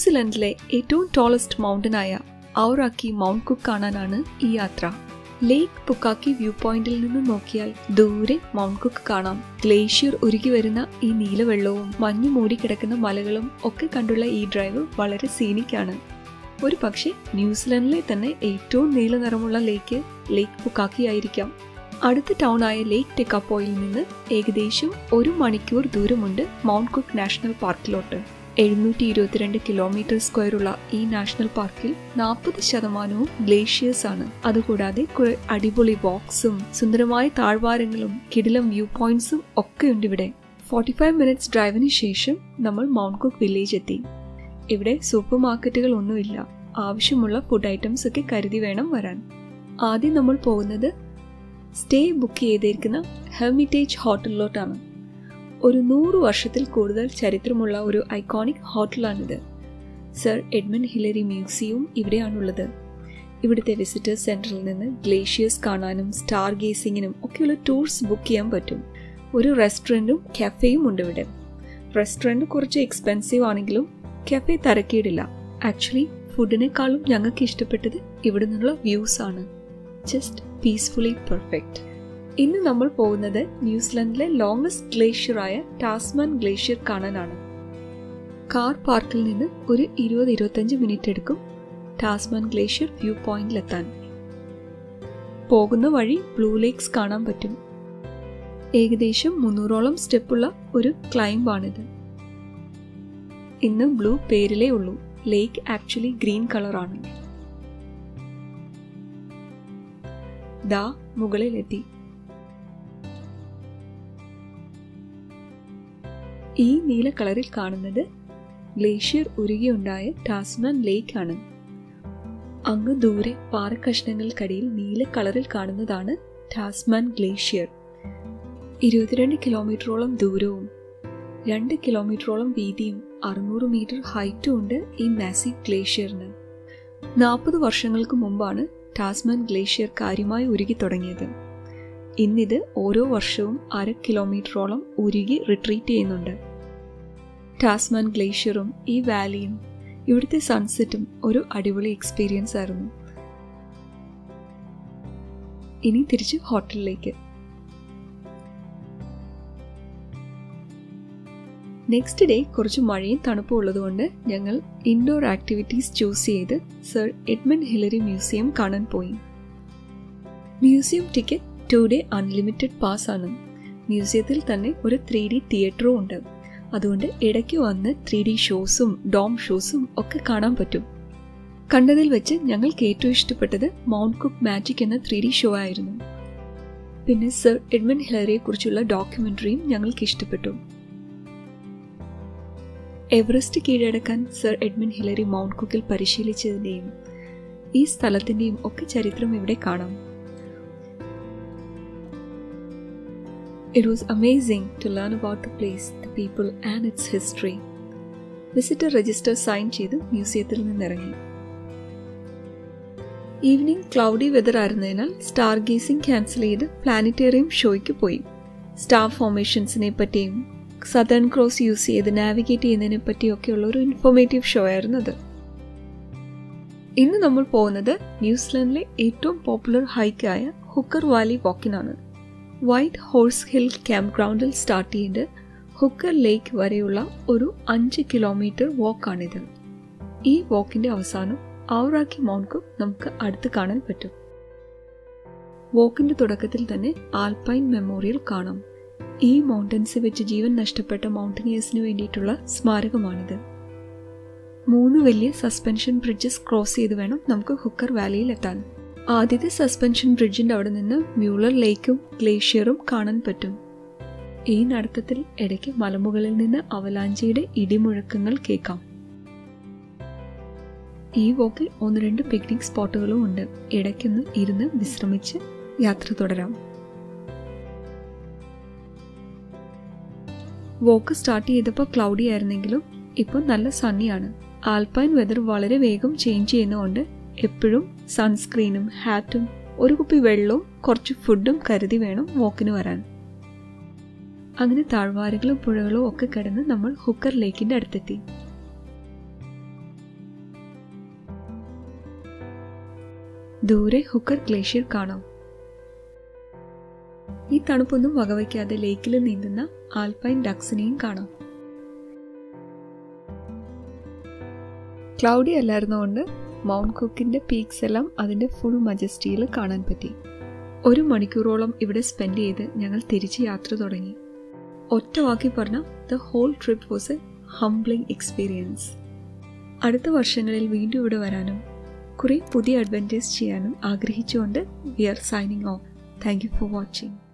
ന്യൂസിലൻഡിലെ ഏറ്റവും ടോളസ്റ്റ് മൗണ്ടനായ Aoraki mount Cook കാണാനാണ് ഈ യാത്ര ലേക്ക് പുക്കാക്കി വ്യൂ പോയിന്റിൽ നിന്ന് നോക്കിയാൽ ദൂരെ മൗണ്ട് കുക്ക് കാണാം ഗ്ലേഷ്യർ ഉരുകി വരുന്ന ഈ നീലവെള്ളവും മഞ്ഞു മൂടിക്കിടക്കുന്ന മലകളും ഒക്കെ കണ്ടുള്ള ഈ ഡ്രൈവ് വളരെ സീനിക്കാണ് ഒരു പക്ഷേ ന്യൂസിലൻഡിലെ തന്നെ ഏറ്റവും നീല നിറമുള്ള ലേക്ക് ലേക്ക് പുക്കാക്കി ആയിരിക്കാം അടുത്ത ടൗൺ ആയ ലേക്ക് ടെക്കാപ്പോയിൽ നിന്ന് ഏകദേശം ഒരു മണിക്കൂർ ദൂരമുണ്ട് മൗണ്ട് കുക്ക് നാഷണൽ പാർക്കിലോട്ട് എഴുന്നൂറ്റി ഇരുപത്തിരണ്ട് കിലോമീറ്റർ സ്ക്വയറുള്ള ഈ നാഷണൽ പാർക്കിൽ നാൽപ്പത് ശതമാനവും ഗ്ലേഷ്യേഴ്സ് ആണ് അതുകൂടാതെ കുറെ അടിപൊളി ബോക്സും സുന്ദരമായ താഴ്വാരങ്ങളും കിടിലം വ്യൂ പോയിന്റ്സും ഒക്കെ ഉണ്ട് ഇവിടെ ഫോർട്ടി ഫൈവ് മിനിറ്റ്സ് ഡ്രൈവിന് ശേഷം നമ്മൾ മൗണ്ട് കുക്ക് വില്ലേജ് എത്തി ഇവിടെ സൂപ്പർ മാർക്കറ്റുകൾ ഒന്നുമില്ല ആവശ്യമുള്ള ഫുഡ് ഐറ്റംസ് ഒക്കെ കരുതി വേണം വരാൻ ആദ്യം നമ്മൾ പോകുന്നത് സ്റ്റേ ബുക്ക് ചെയ്തിരിക്കുന്ന ഹെർമിറ്റേജ് ഹോട്ടലിലോട്ടാണ് ഒരു നൂറ് വർഷത്തിൽ കൂടുതൽ ചരിത്രമുള്ള ഒരു ഐക്കോണിക് ഹോട്ടലാണിത് സർ എഡ്മൺ ഹിലറി മ്യൂസിയവും ഇവിടെയാണുള്ളത് ഇവിടുത്തെ വിസിറ്റേഴ്സ് സെന്ററിൽ നിന്ന് ഗ്ലേഷ്യേഴ്സ് കാണാനും സ്റ്റാർ ഗേസിങ്ങിനും ഒക്കെയുള്ള ടൂർസ് ബുക്ക് ചെയ്യാൻ പറ്റും ഒരു റെസ്റ്റോറൻറ്റും കഫേയും ഉണ്ട് ഇവിടെ റെസ്റ്റോറൻറ്റ് കുറച്ച് എക്സ്പെൻസീവ് ആണെങ്കിലും കഫേ തരക്കേടില്ല ആക്ച്വലി ഫുഡിനേക്കാളും ഞങ്ങൾക്ക് ഇഷ്ടപ്പെട്ടത് ഇവിടെ നിന്നുള്ള വ്യൂസ് ആണ് ജസ്റ്റ് പീസ്ഫുള്ളി പെർഫെക്റ്റ് ഇന്ന് നമ്മൾ പോകുന്നത് ന്യൂസിലൻഡിലെ ലോങ്സ്റ്റ് ഗ്ലേഷ്യറായ ടാസ്മാൻ ഗ്ലേഷ്യർ കാണാനാണ് കാർ പാർക്കിൽ നിന്ന് ഒരു ഇരുപത് ഇരുപത്തഞ്ച് മിനിറ്റ് എടുക്കും ടാസ്മാൻ ഗ്ലേഷ്യർ വ്യൂ പോയിന്റിലെത്താൻ പോകുന്ന വഴി ബ്ലൂ ലേക്സ് കാണാൻ പറ്റും ഏകദേശം മുന്നൂറോളം സ്റ്റെപ്പുള്ള ഒരു ക്ലൈംബാണിത് ഇന്ന് ബ്ലൂ പേരിലേ ഉള്ളൂ ലേക്ക് ആക്ച്വലി ഗ്രീൻ കളറാണ് ദാ മുകളിലെത്തി ഈ നീല കളറിൽ കാണുന്നത് ഗ്ലേഷ്യർ ഉരുകിയുണ്ടായ ടാസ്മാൻ ലേക്ക് ആണ് അങ്ങ് ദൂരെ പാറക്കഷ്ണങ്ങൾക്കടിയിൽ നീല കളറിൽ കാണുന്നതാണ് ടാസ്മാൻ ഗ്ലേഷ്യർ ഇരുപത്തിരണ്ട് കിലോമീറ്ററോളം ദൂരവും രണ്ട് കിലോമീറ്ററോളം വീതിയും അറുന്നൂറ് മീറ്റർ ഹൈറ്റും ഉണ്ട് ഈ മാസീവ് ഗ്ലേഷ്യറിന് നാൽപ്പത് വർഷങ്ങൾക്ക് മുമ്പാണ് ടാസ്മാൻ ഗ്ലേഷ്യർ കാര്യമായി ഉരുകി തുടങ്ങിയത് ഇന്നിത് ഓരോ വർഷവും അര കിലോമീറ്ററോളം ഉരുകി റിട്രീറ്റ് ചെയ്യുന്നുണ്ട് ടാസ്മാൻ ഗ്ലേഷ്യറും ഈ വാലിയും ഇവിടുത്തെ സൺസെറ്റും ഒരു അടിപൊളി എക്സ്പീരിയൻസ് ആയിരുന്നു ഇനി തിരിച്ച് ഹോട്ടലിലേക്ക് നെക്സ്റ്റ് ഡേ കുറച്ച് മഴയും തണുപ്പും ഉള്ളതുകൊണ്ട് ഞങ്ങൾ ഇൻഡോർ ആക്ടിവിറ്റീസ് ചൂസ് ചെയ്ത് സർ എഡ്മൺ ഹിലറി മ്യൂസിയം കാണാൻ പോയി museum ticket two day unlimited pass ആണ് മ്യൂസിയത്തിൽ തന്നെ ഒരു ത്രീ ഡി തിയേറ്ററും ഉണ്ട് അതുകൊണ്ട് ഇടയ്ക്ക് വന്ന് ത്രീ ഡി ഷോസും ഡോം ഷോസും ഒക്കെ കാണാൻ പറ്റും കണ്ടതിൽ വെച്ച് ഞങ്ങൾക്ക് ഏറ്റവും ഇഷ്ടപ്പെട്ടത് മൗണ്ട് കുക്ക് മാജിക് എന്ന ത്രീ ഡി ഷോ ആയിരുന്നു പിന്നെ സർ എഡ്മൺ ഹിലറിയെ കുറിച്ചുള്ള ഡോക്യുമെന്ററിയും ഞങ്ങൾക്ക് ഇഷ്ടപ്പെട്ടു എവറസ്റ്റ് കീഴടക്കാൻ സർ എഡ്മൺ ഹിലറി മൗണ്ട് കുക്കിൽ പരിശീലിച്ചതിൻ്റെയും ഈ സ്ഥലത്തിൻ്റെയും ഒക്കെ ചരിത്രം ഇവിടെ കാണാം It was amazing to learn about the place, the people and its history. Visitor register sign ചെയ്ത് മ്യൂസിയത്തിൽ നിന്നിറങ്ങി ഈവനിങ് ക്ലൗഡി വെതർ ആയിരുന്നതിനാൽ സ്റ്റാർ ഗേസിംഗ് ക്യാൻസൽ ചെയ്ത് പ്ലാനറ്റേറിയം ഷോയ്ക്ക് പോയി സ്റ്റാർ ഫോർമേഷൻസിനെ പറ്റിയും സദേൺ ക്രോസ് യൂസ് ചെയ്ത് നാവിഗേറ്റ് ചെയ്യുന്നതിനെ പറ്റിയൊക്കെയുള്ള ഒരു ഇൻഫോർമേറ്റീവ് ഷോ ആയിരുന്നു അത് ഇന്ന് നമ്മൾ പോകുന്നത് ന്യൂസിലൻഡിലെ ഏറ്റവും പോപ്പുലർ ഹൈക്കായ ഹുക്കർ വാലി വാക്കിനാണ് വൈറ്റ് ഹോഴ്സ് ഹിൽ ക്യാമ്പ് ഗ്രൗണ്ടിൽ സ്റ്റാർട്ട് ചെയ്ത് ഹുക്കർ ലേക്ക് വരെയുള്ള ഒരു അഞ്ച് കിലോമീറ്റർ വാക്കാണിത് ഈ വാക്കിന്റെ അവസാനം ഔറാക്കി മൗണ്ട് കുക്ക് നമുക്ക് അടുത്ത് കാണാൻ പറ്റും വോക്കിന്റെ തുടക്കത്തിൽ തന്നെ ആൽപൈൻ മെമ്മോറിയൽ കാണാം ഈ മൗണ്ടൻസിൽ വെച്ച് ജീവൻ നഷ്ടപ്പെട്ട മൗണ്ടനിയേഴ്സിന് വേണ്ടിയിട്ടുള്ള സ്മാരകമാണിത് മൂന്ന് വലിയ സസ്പെൻഷൻ ബ്രിഡ്ജസ് ക്രോസ് ചെയ്ത് വേണം നമുക്ക് ഹുക്കർ വാലിയിൽ എത്താൻ ആദ്യത്തെ സസ്പെൻഷൻ ബ്രിഡ്ജിന്റെ അവിടെ നിന്ന് മ്യൂളർ ലേക്കും ഗ്ലേഷ്യറും കാണാൻ പറ്റും ഈ നടത്തത്തിൽ ഇടയ്ക്ക് മലമുകളിൽ നിന്ന് അവലാഞ്ചിയുടെ ഇടിമുഴക്കങ്ങൾ കേൾക്കാം ഈ വോക്കിൽ ഒന്ന് രണ്ട് പിക്നിക് സ്പോട്ടുകളും ഉണ്ട് ഇടയ്ക്കൊന്ന് ഇരുന്ന് വിശ്രമിച്ച് യാത്ര തുടരാം വോക്ക് സ്റ്റാർട്ട് ചെയ്തപ്പോൾ ക്ലൗഡി ആയിരുന്നെങ്കിലും ഇപ്പോൾ നല്ല സണ്ണിയാണ് ആൽപൈൻ വെതർ വളരെ വേഗം ചേഞ്ച് ചെയ്യുന്നതുകൊണ്ട് എപ്പോഴും സൺസ്ക്രീനും ഹാറ്റും ഒരു കുപ്പി വെള്ളവും കുറച്ച് ഫുഡും കരുതി വേണം വോക്കിന് വരാൻ അങ്ങനെ താഴ്വാരകളും പുഴകളും ഒക്കെ കിടന്ന് നമ്മൾ ഹുക്കർ ലേക്കിന്റെ അടുത്തെത്തി ദൂരെ ഹുക്കർ ഗ്ലേഷ്യർ കാണാം ഈ തണുപ്പൊന്നും വകവയ്ക്കാതെ ലേക്കിൽ നീന്തുന്ന ആൽപൈൻ ഡക്സിനെയും കാണാം ക്ലൗഡി അല്ലായിരുന്നുകൊണ്ട് മൗണ്ട് കുക്കിന്റെ പീക്സ് എല്ലാം അതിന്റെ ഫുൾ മജസ്റ്റിയിൽ കാണാൻ പറ്റി ഒരു മണിക്കൂറോളം ഇവിടെ സ്പെൻഡ് ചെയ്ത് ഞങ്ങൾ തിരിച്ച് യാത്ര തുടങ്ങി ഒറ്റ വാക്കി പറഞ്ഞ the whole trip was a humbling experience അടുത്ത വർഷങ്ങളിൽ വീണ്ടും ഇവിടെ വരാനും കുറേ പുതിയ അഡ്വഞ്ചേഴ്സ് ചെയ്യാനും ആഗ്രഹിച്ചുകൊണ്ട് we are signing off thank you for watching